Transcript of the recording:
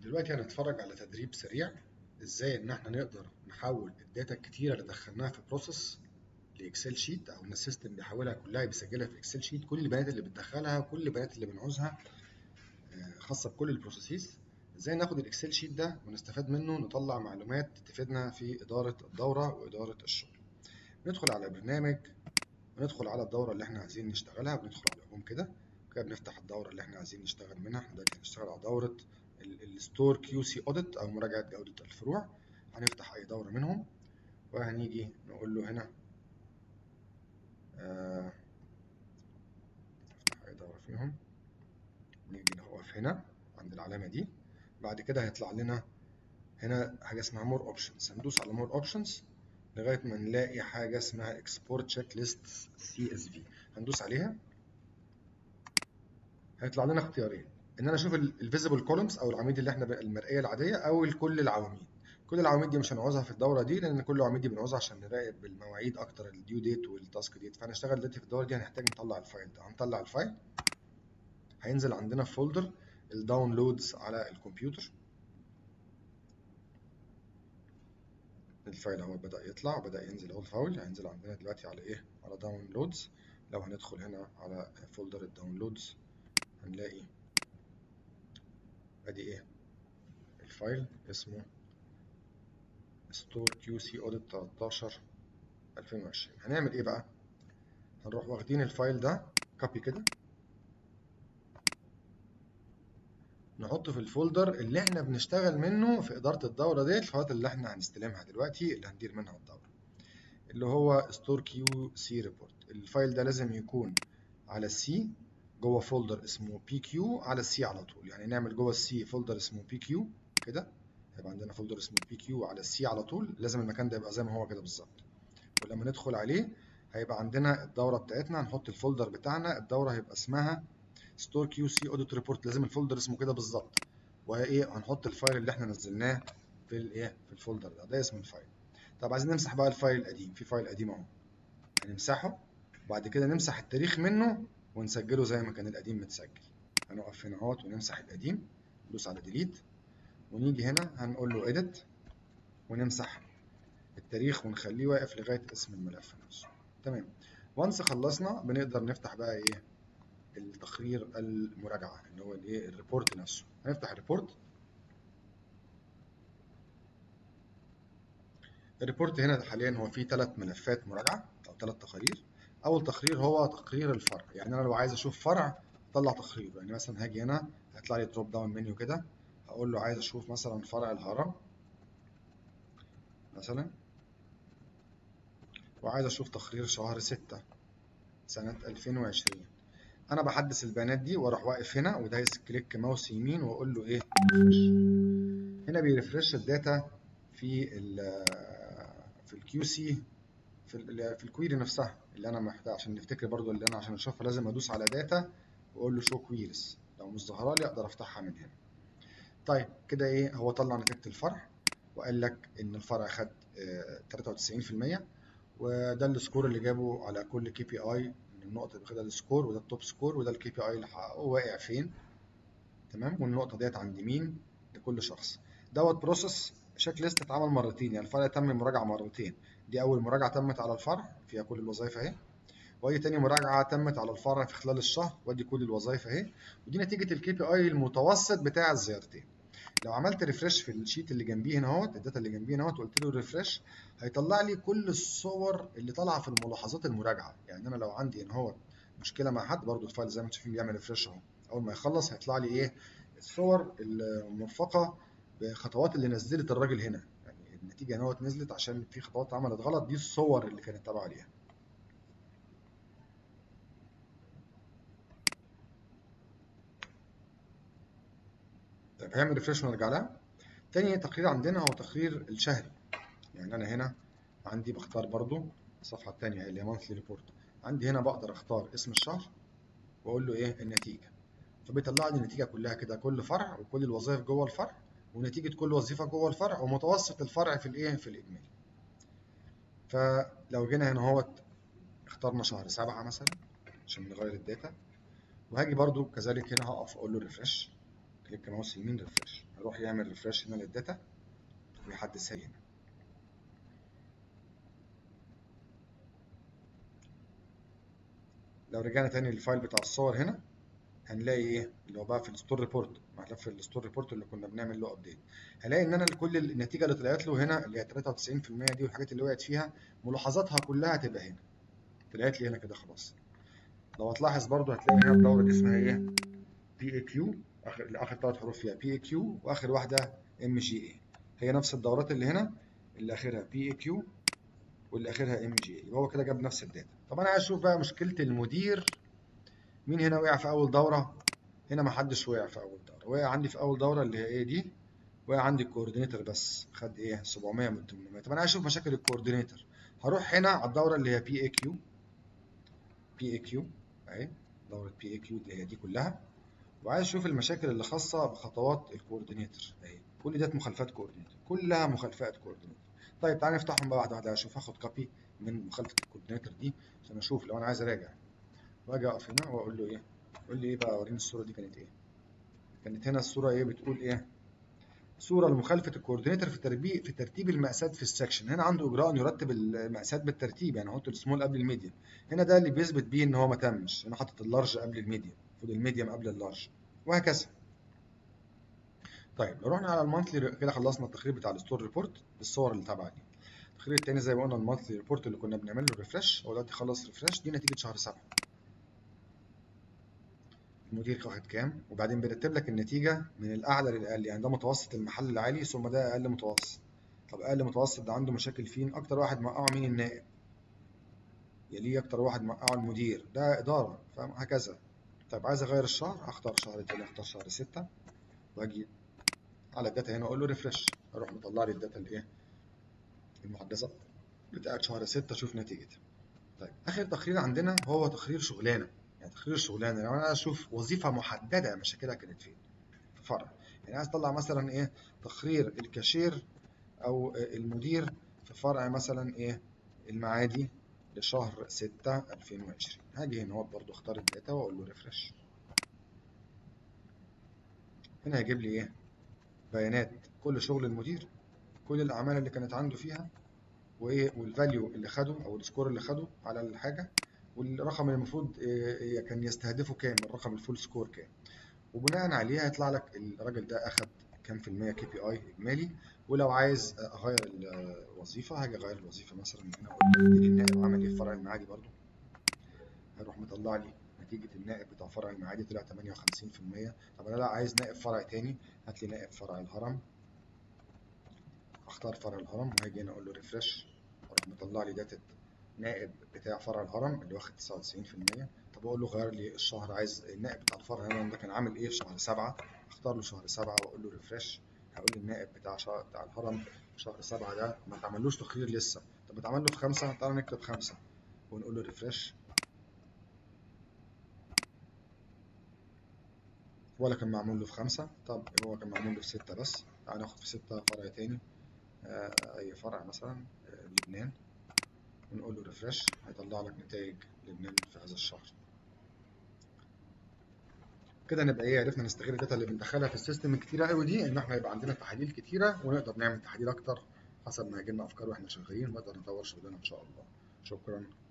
دلوقتي هنتفرج على تدريب سريع ازاي ان احنا نقدر نحول الداتا الكتيره اللي دخلناها في بروسيس لاكسل شيت او ان السيستم بيحولها كلها بيسجلها في اكسل شيت كل البيانات اللي بتدخلها وكل البيانات اللي بنعوزها آه، خاصه بكل البروسيسز ازاي ناخد الاكسل شيت ده ونستفاد منه نطلع معلومات تفيدنا في اداره الدوره واداره الشغل ندخل على برنامج وندخل على الدوره اللي احنا عايزين نشتغلها بندخل على هوم كده كده بنفتح الدوره اللي احنا عايزين نشتغل منها احنا دلوقتي هنشتغل على دوره الستور كيو سي اوديت او مراجعه جوده الفروع هنفتح اي دوره منهم وهنيجي نقول له هنا آه، نفتح اي دوره فيهم نيجي نقف هنا عند العلامه دي بعد كده هيطلع لنا هنا حاجه اسمها مور اوبشنز هندوس على مور اوبشنز لغايه ما نلاقي حاجه اسمها اكسبورت تشيك ليست سي اس في هندوس عليها هيطلع لنا اختيارين ان انا اشوف الفيزيبل كولومز او العواميد اللي احنا المرئيه العاديه او كل العواميد كل العواميد دي مش هنعوزها في الدوره دي لان كل العواميد دي بنعوزها عشان نراقب المواعيد اكتر الديو ديت والتاسك ديت فهنشتغل دلوقتي في الدوره دي هنحتاج نطلع الفايل ده هنطلع الفايل هينزل عندنا في فولدر الداونلودز على الكمبيوتر الفايل اهو بدا يطلع بدا ينزل اهو الفايل هينزل عندنا دلوقتي على ايه على داونلودز لو هندخل هنا على فولدر الداونلودز هنلاقي ادي ايه الفايل اسمه ستور كيو سي اوديت 13 2020 هنعمل ايه بقى هنروح واخدين الفايل ده كوبي كده نحطه في الفولدر اللي احنا بنشتغل منه في اداره الدوره ديت الفايلات اللي احنا هنستلمها دلوقتي اللي هندير منها الدوره اللي هو ستور كيو سي ريبورت الفايل ده لازم يكون على السي جوه فولدر اسمه بي كيو على السي على طول يعني نعمل جوه السي فولدر اسمه بي كيو كده هيبقى عندنا فولدر اسمه بي كيو على السي على طول لازم المكان ده يبقى زي ما هو كده بالظبط ولما ندخل عليه هيبقى عندنا الدوره بتاعتنا هنحط الفولدر بتاعنا الدوره هيبقى اسمها ستور كيو سي اوديت ريبورت لازم الفولدر اسمه كده بالظبط وايه هنحط الفايل اللي احنا نزلناه في الايه في الفولدر ده ده اسم الفايل طب عايزين نمسح بقى الفايل القديم في فايل قديم اهو هنمسحه وبعد كده نمسح التاريخ منه ونسجله زي ما كان القديم متسجل هنقف هنا اهوت ونمسح القديم ندوس على ديليت ونيجي هنا هنقول له edit ونمسح التاريخ ونخليه واقف لغايه اسم الملف نفسه تمام وانس خلصنا بنقدر نفتح بقى ايه التقرير المراجعه اللي هو الايه الريبورت نفسه هنفتح الريبورت الريبورت هنا حاليا هو فيه ثلاث ملفات مراجعه او ثلاث تقارير اول تقرير هو تقرير الفرع يعني انا لو عايز اشوف فرع اطلع تقرير يعني مثلا هاجي هنا هيطلع لي دروب داون منيو كده هقول له عايز اشوف مثلا فرع الهرم مثلا وعايز اشوف تقرير شهر ستة سنة 2020 انا بحدث البيانات دي واروح واقف هنا ودايس كليك ماوس يمين واقول له ايه هنا بيرفرش الداتا في ال في الكيو سي في ال في الكويري نفسها اللي انا محتاج عشان نفتكر برضو اللي انا عشان اشوفها لازم ادوس على داتا واقول له شو كويريز لو مش ظاهره لي اقدر افتحها من هنا طيب كده ايه هو طلع نتيجه الفرع وقال لك ان الفرع خد 93% وده السكور اللي جابه على كل كي بي اي من النقطه اللي واخدها السكور وده التوب سكور وده الكي بي اي اللي حققه واقع فين تمام والنقطه ديت عند مين لكل شخص دوت بروسيس شيك ليست اتعمل مرتين يعني الفرع تم مراجعه مرتين دي اول مراجعه تمت على الفرع فيها كل الوظائف اهي وادي تاني مراجعه تمت على الفرع في خلال الشهر وادي كل الوظائف اهي ودي نتيجه الكي بي اي المتوسط بتاع الزيارتين لو عملت ريفرش في الشيت اللي جنبيه هنا اهوت الداتا اللي جنبيه هنا اهوت وقلت له ريفرش هيطلع لي كل الصور اللي طالعه في الملاحظات المراجعه يعني انا لو عندي هنا اهوت مشكله مع حد برضو الفايل زي ما انتم شايفين بيعمل ريفرش اهو اول ما يخلص هيطلع لي ايه الصور المرفقه بخطوات اللي نزلت الراجل هنا يعني النتيجه هنا اهوت نزلت عشان في خطوات اتعملت غلط دي الصور اللي كانت تابعه ليها طيب هعمل ريفرش ونرجع لها تاني تقرير عندنا هو تقرير الشهري يعني انا هنا عندي بختار برضو الصفحه الثانيه اللي هي مانثلي ريبورت عندي هنا بقدر اختار اسم الشهر واقول له ايه النتيجه فبيطلع لي النتيجه كلها كده كل فرع وكل الوظائف جوه الفرع ونتيجه كل وظيفه جوه الفرع ومتوسط الفرع في الايه في الاجمالي فلو جينا هنا اهوت اخترنا شهر سبعة مثلا عشان نغير الداتا وهاجي برضو كذلك هنا هقف اقول له ريفرش كليك ماوس يمين ريفرش يروح يعمل ريفرش هنا للداتا ويحدثها لي هنا لو رجعنا تاني للفايل بتاع الصور هنا هنلاقي ايه اللي هو بقى في الستور ريبورت ملف الستور ريبورت اللي كنا بنعمل له ابديت هلاقي ان انا كل النتيجه اللي طلعت له هنا اللي هي 93% دي والحاجات اللي وقعت فيها ملاحظاتها كلها هتبقى هنا طلعت لي هنا كده خلاص لو هتلاحظ برضو هتلاقي هنا الدوره دي اسمها ايه بي اي كيو اخر اخر ثلاث حروف فيها بي اي كيو واخر واحده ام جي اي هي نفس الدورات اللي هنا اللي اخرها بي اي كيو واللي اخرها ام جي اي هو كده جاب نفس الداتا طب انا عايز اشوف بقى مشكله المدير مين هنا وقع في اول دوره هنا ما حدش وقع في اول دوره وقع عندي في اول دوره اللي هي ايه دي وقع عندي الكوردينيتور بس خد ايه 700 من 800 طب انا عايز اشوف مشاكل الكوردينيتور هروح هنا على الدوره اللي هي بي اي كيو بي اي كيو اهي دوره بي اي كيو اللي هي دي كلها وعايز اشوف المشاكل اللي خاصه بخطوات الكوردينيتور اهي كل ديت مخالفات كوردينيتور كلها مخالفات كوردينيتور طيب تعالى نفتحهم بقى واحده واحده اشوف هاخد كوبي من مخالفه الكوردينيتور دي عشان اشوف لو انا عايز اراجع واجي اقف هنا واقول له ايه قول لي ايه بقى وريني الصوره دي كانت ايه كانت هنا الصوره ايه بتقول ايه صوره لمخالفه الكوردينيتور في ترتيب في ترتيب المقاسات في السكشن هنا عنده اجراء ان يرتب المقاسات بالترتيب يعني احط السمول قبل الميديم هنا ده اللي بيثبت بيه ان هو ما تمش انا حاطط اللارج قبل الميديم المفروض الميديم قبل اللارج وهكذا طيب لو رحنا على المانثلي كده خلصنا التقرير بتاع الستور ريبورت بالصور اللي تابعه دي التقرير التاني زي ما قلنا المانثلي ريبورت اللي كنا بنعمل له ريفرش هو دلوقتي خلص ريفرش دي نتيجه شهر سبعة المدير واخد كام وبعدين بيرتب لك النتيجه من الاعلى للاقل يعني ده متوسط المحل العالي ثم ده اقل متوسط طب اقل متوسط ده عنده مشاكل فين اكتر واحد موقعه مين النائب يليه اكتر واحد موقعه المدير ده اداره فاهم هكذا طيب عايز اغير الشهر اختار شهر تاني اختار شهر ستة واجي على الداتا هنا اقول له ريفرش اروح مطلع لي الداتا الايه المحدثه بتاعت شهر ستة اشوف نتيجتها طيب اخر تقرير عندنا هو تقرير شغلانه يعني تقرير الشغلانه لو انا عايز اشوف وظيفه محدده مشاكلها كانت فين في فرع يعني عايز اطلع مثلا ايه تقرير الكاشير او المدير في فرع مثلا ايه المعادي لشهر 6 2020 هاجي هنا برضو اختار الداتا واقول له ريفرش هنا هيجيب لي ايه بيانات كل شغل المدير كل الاعمال اللي كانت عنده فيها وايه والفاليو اللي خده او السكور اللي خده على الحاجه والرقم اللي المفروض كان يستهدفه كام الرقم الفول سكور كام وبناء عليه هيطلع لك الراجل ده اخد كام في المية كي بي اي اجمالي ولو عايز اغير الوظيفه هاجي اغير الوظيفه مثلا هنا اقول له مدير النائب عمل ايه في فرع المعادي برضو هيروح مطلع لي نتيجه النائب بتاع فرع المعادي طلع 58% طب انا لا عايز نائب فرع تاني هات لي نائب فرع الهرم اختار فرع الهرم وهاجي هنا اقول له ريفرش اروح مطلع لي داتا نائب بتاع فرع الهرم اللي واخد 99% طب اقول له غير لي الشهر عايز النائب بتاع الفرع الهرم ده كان عامل ايه في شهر سبعة اختار له شهر سبعة واقول له ريفرش هقول لي النائب بتاع شهر بتاع الهرم شهر سبعة ده ما اتعملوش تقرير لسه طب اتعمل له في خمسة تعالى نكتب خمسة ونقول له ريفرش ولا كان معمول له في خمسة طب هو كان معمول له في ستة بس تعالى ناخد في ستة فرع تاني آه أي فرع مثلا آه لبنان ونقول له ريفرش هيطلع لك نتائج لبنان في هذا الشهر كده نبقى ايه عرفنا نستغل الداتا اللي بندخلها في السيستم الكتيره قوي دي ان احنا يبقى عندنا تحاليل كتيره ونقدر نعمل تحاليل اكتر حسب ما يجي لنا افكار واحنا شغالين ونقدر نطور شغلنا ان شاء الله شكرا